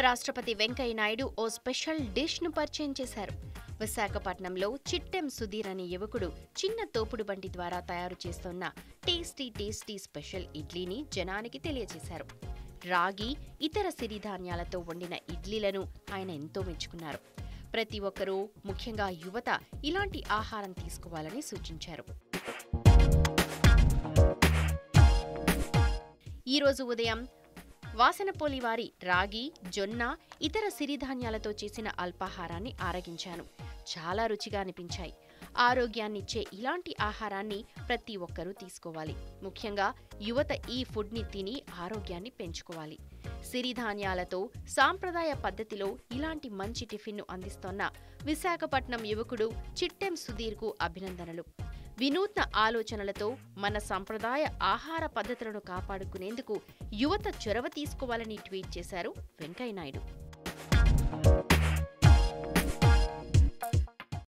ఉపరాష్ట్రపతి వెంకయ్య నాయుడు ఓ special dish ను పరిచయం చేశారు విశాఖపట్నంలో చిట్టెం సుధీర్ అనే యువకుడు చిన్న తోపుడు బండి ద్వారా తయారు చేస్తున్న టేస్టీ టేస్టీ స్పెషల్ ఇడ్లీని జనానికి తెలియజేశారు రాగి ఇతర సిరిధాన్యాలతో వండిన ఇడ్లీలను ఆయన ఎంతో మెచ్చుకున్నారు ప్రతి ఒక్కరూ ముఖ్యంగా యువత ఇలాంటి ఆహారం తీసుకోవాలని సూచించారు ఈ రోజు ఉదయం వాసనపోలి వారి రాగి జొన్న ఇతర సిరిధాన్యాలతో చేసిన అల్పాహారాన్ని ఆరగించాను చాలా రుచిగా అనిపించాయి ఆరోగ్యాన్నిచ్చే ఇలాంటి ఆహారాన్ని ప్రతి ఒక్కరూ తీసుకోవాలి ముఖ్యంగా యువత ఈ ఫుడ్ని తిని ఆరోగ్యాన్ని పెంచుకోవాలి సిరిధాన్యాలతో సాంప్రదాయ పద్ధతిలో ఇలాంటి మంచి టిఫిన్ను అందిస్తోన్న విశాఖపట్నం యువకుడు చిట్టెం సుధీర్కు అభినందనలు వినూత్న ఆలోచనలతో మన సంప్రదాయ ఆహార పద్ధతులను కాపాడుకునేందుకు యువత చొరవ తీసుకోవాలని ట్వీట్ చేశారు వెంకయ్యనాయుడు